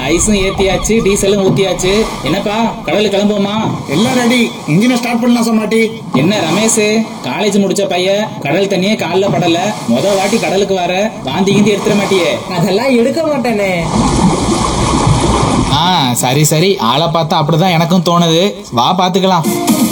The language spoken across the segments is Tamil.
ஐஸும் ஏத்தியாச்சு டீசலும் ஊத்தியாச்சு என்னப்பா கடலுக்கு கிளம்புவோமா எல்லாம் ரெடி இன்ஜினை ஸ்டார்ட் பண்ணலாம் சமாட்டி என்ன ரமேஷ் காலேஜ் முடிச்ச பையன் கடல் தண்ணியே கால்ல படல முத வாட்டி கடலுக்கு வர வாந்தி கீந்தி எடுத்துட மாட்டியே அதெல்லாம் எடுக்க மாட்டேனே ஆ சரி சரி ஆளை பார்த்தா அப்படிதான் எனக்கும் தோணுது வா பாத்துக்கலாம்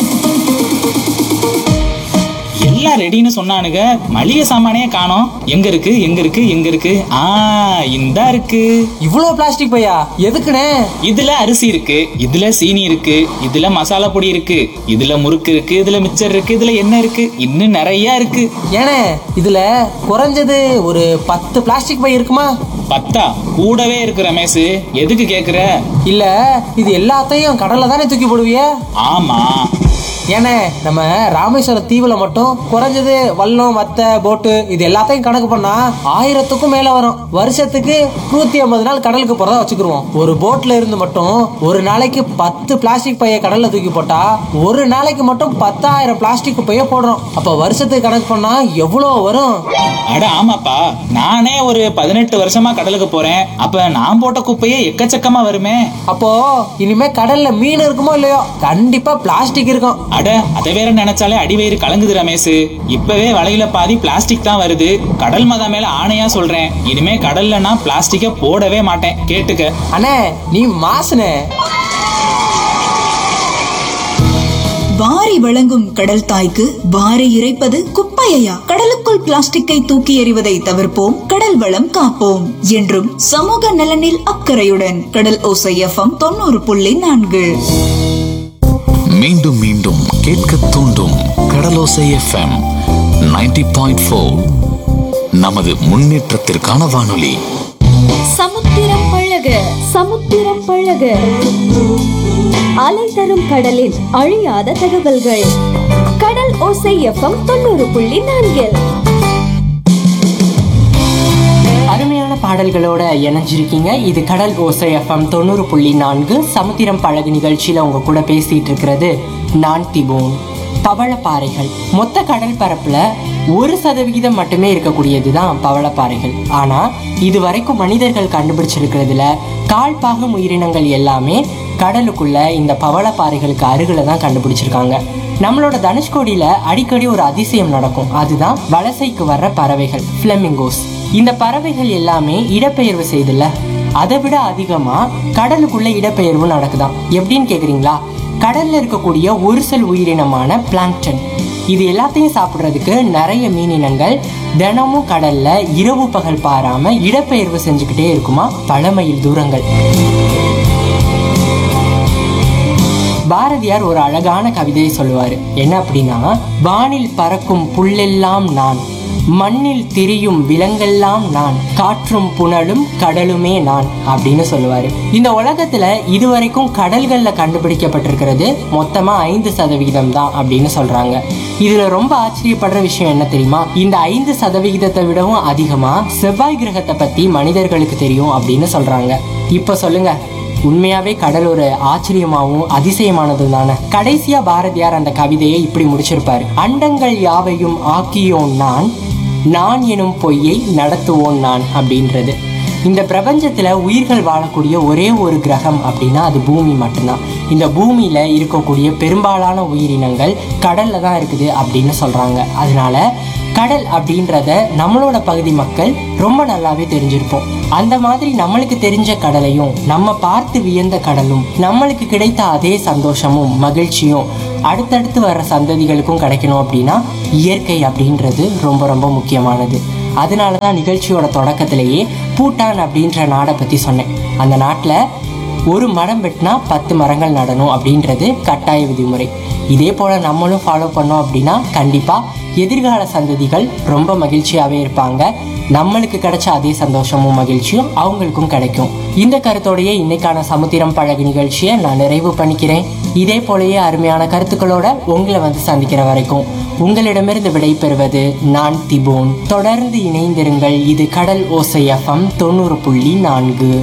எல்லாம் ரெடின்னு சொன்னானுங்க மளிகை சாமானே காணோம் எங்க இருக்கு எங்க இருக்கு எங்க இருக்கு ஆ இந்தா இருக்கு இவ்வளோ பிளாஸ்டிக் பையா எதுக்குண்ணே இதுல அரிசி இருக்கு இதுல சீனி இருக்கு இதுல மசாலா பொடி இருக்கு இதுல முறுக்கு இருக்கு இதுல மிச்சர் இருக்கு இதுல என்ன இருக்கு இன்னும் நிறைய இருக்கு ஏனே இதுல குறைஞ்சது ஒரு பத்து பிளாஸ்டிக் பை இருக்குமா பத்தா கூடவே இருக்கு ரமேஷ் எதுக்கு கேக்குற இல்ல இது எல்லாத்தையும் கடல்ல தானே தூக்கி போடுவிய ஆமா ஏனே நம்ம ராமேஸ்வரம் தீவுல மட்டும் குறைஞ்சது வல்லம் வத்தை போட்டு இது எல்லாத்தையும் கணக்கு பண்ணா ஆயிரத்துக்கும் மேல வரும் வருஷத்துக்கு நூத்தி ஐம்பது நாள் கடலுக்கு போறதா வச்சுக்கிருவோம் ஒரு போட்ல இருந்து மட்டும் ஒரு நாளைக்கு பத்து பிளாஸ்டிக் பைய கடல்ல தூக்கி போட்டா ஒரு நாளைக்கு மட்டும் பத்தாயிரம் பிளாஸ்டிக் பைய போடுறோம் அப்ப வருஷத்துக்கு கணக்கு பண்ணா எவ்வளவு வரும் அட ஆமாப்பா நானே ஒரு பதினெட்டு வருஷமா கடலுக்கு போறேன் அப்ப நான் போட்ட குப்பையே எக்கச்சக்கமா வருமே அப்போ இனிமே கடல்ல மீன் இருக்குமோ இல்லையோ கண்டிப்பா பிளாஸ்டிக் இருக்கும் அட அதை வேற நினைச்சாலே அடிவயிறு கலங்குது ரமேஷ் இப்பவே வலையில பாதி பிளாஸ்டிக் தான் வருது கடல் மதா மேல ஆணையா சொல்றேன் இனிமே கடல்ல நான் பிளாஸ்டிக்க போடவே மாட்டேன் கேட்டுக்க அண்ணே நீ மாசுனே வாரி வழங்கும் கடல் தாய்க்கு வாரி இறைப்பது குப்பையா கடலுக்குள் பிளாஸ்டிக்கை தூக்கி எறிவதை தவிர்ப்போம் கடல் வளம் காப்போம் என்றும் சமூக நலனில் அக்கறையுடன் கடல் ஓசை எஃப்எம் தொண்ணூறு புள்ளி நான்கு மீண்டும் மீண்டும் கேட்க தூண்டும் கடலோசை எஃப்எம் 90.4 பாயிண்ட் ஃபோர் நமது முன்னேற்றத்திற்கான வானொலி சமுத்திரம் பழக சமுத்திரம் பழக அலை தரும் கடலில் அழியாத தகவல்கள் கடல் ஓசை எஃப்எம் தொண்ணூறு புள்ளி நான்கில் அருமையான பாடல்களோட இணைஞ்சிருக்கீங்க இது கடல் ஓசை எஃப்எம் தொண்ணூறு புள்ளி நான்கு சமுத்திரம் பழகு நிகழ்ச்சியில உங்க கூட பேசிட்டு இருக்கிறது நான் திபோன் பவளப்பாறைகள் மொத்த கடல் பரப்புல ஒரு சதவிகிதம் மட்டுமே இருக்கக்கூடியது தான் பவளப்பாறைகள் ஆனா இது வரைக்கும் மனிதர்கள் கண்டுபிடிச்சிருக்கிறதுல கால்பாகம் உயிரினங்கள் எல்லாமே கடலுக்குள்ள இந்த பவளப்பாறைகளுக்கு அருகில தான் கண்டுபிடிச்சிருக்காங்க நம்மளோட தனுஷ்கோடியில அடிக்கடி ஒரு அதிசயம் நடக்கும் அதுதான் வலசைக்கு வர்ற பறவைகள் பிளமிங்கோஸ் இந்த பறவைகள் எல்லாமே இடப்பெயர்வு செய்துல அதை விட அதிகமா கடலுக்குள்ள இடப்பெயர்வு நடக்குதாம் எப்படின்னு கேக்குறீங்களா கடல்ல இருக்கக்கூடிய ஒரு செல் உயிரினமான பிளாங்டன் இது எல்லாத்தையும் சாப்பிடுறதுக்கு நிறைய மீனினங்கள் தினமும் கடல்ல இரவு பகல் பாராம இடப்பெயர்வு செஞ்சுக்கிட்டே இருக்குமா பல மைல் தூரங்கள் பாரதியார் ஒரு அழகான கவிதையை சொல்லுவாரு என்ன அப்படின்னா வானில் பறக்கும் புல்லெல்லாம் நான் மண்ணில் திரியும் விலங்கெல்லாம் நான் காற்றும் புனலும் கடலுமே நான் அப்படின்னு சொல்லுவாரு இந்த உலகத்துல இதுவரைக்கும் கடல்கள்ல கண்டுபிடிக்கப்பட்டிருக்கிறது மொத்தமா ஐந்து சதவிகிதம் தான் அப்படின்னு சொல்றாங்க இதுல ரொம்ப ஆச்சரியப்படுற விஷயம் என்ன தெரியுமா இந்த ஐந்து சதவிகிதத்தை விடவும் அதிகமா செவ்வாய் கிரகத்தை பத்தி மனிதர்களுக்கு தெரியும் அப்படின்னு சொல்றாங்க இப்ப சொல்லுங்க உண்மையாவே கடல் ஒரு ஆச்சரியமாவும் அதிசயமானதும் தானே கடைசியா பாரதியார் அந்த கவிதையை இப்படி முடிச்சிருப்பாரு அண்டங்கள் யாவையும் ஆக்கியோன் நான் நான் எனும் பொய்யை நடத்துவோன் நான் அப்படின்றது இந்த பிரபஞ்சத்துல உயிர்கள் வாழக்கூடிய ஒரே ஒரு கிரகம் அப்படின்னா அது பூமி மட்டும்தான் இந்த பூமியில இருக்கக்கூடிய பெரும்பாலான உயிரினங்கள் கடல்ல தான் இருக்குது அப்படின்னு சொல்றாங்க அதனால கடல் அப்படின்றத நம்மளோட பகுதி மக்கள் ரொம்ப நல்லாவே தெரிஞ்சிருப்போம் அந்த மாதிரி நம்மளுக்கு தெரிஞ்ச கடலையும் நம்ம பார்த்து வியந்த கடலும் நம்மளுக்கு கிடைத்த அதே சந்தோஷமும் மகிழ்ச்சியும் அடுத்தடுத்து வர்ற சந்ததிகளுக்கும் கிடைக்கணும் அப்படின்னா இயற்கை அப்படின்றது ரொம்ப ரொம்ப முக்கியமானது அதனால தான் நிகழ்ச்சியோட தொடக்கத்திலேயே பூட்டான் அப்படின்ற நாடை பற்றி சொன்னேன் அந்த நாட்டில் ஒரு மரம் வெட்டினா பத்து மரங்கள் நடணும் அப்படின்றது கட்டாய விதிமுறை இதே போல் நம்மளும் ஃபாலோ பண்ணோம் அப்படின்னா கண்டிப்பாக எதிர்கால சந்ததிகள் ரொம்ப மகிழ்ச்சியாகவே இருப்பாங்க நம்மளுக்கு கிடைச்ச அதே சந்தோஷமும் மகிழ்ச்சியும் அவங்களுக்கும் கிடைக்கும் இந்த கருத்தோடையே இன்னைக்கான சமுத்திரம் பழகு நிகழ்ச்சியை நான் நிறைவு பண்ணிக்கிறேன் இதே போலயே அருமையான கருத்துக்களோட உங்களை வந்து சந்திக்கிற வரைக்கும் உங்களிடமிருந்து விடைபெறுவது நான் திபோன் தொடர்ந்து இணைந்திருங்கள் இது கடல் ஓசை எஃப்எம் தொண்ணூறு புள்ளி நான்கு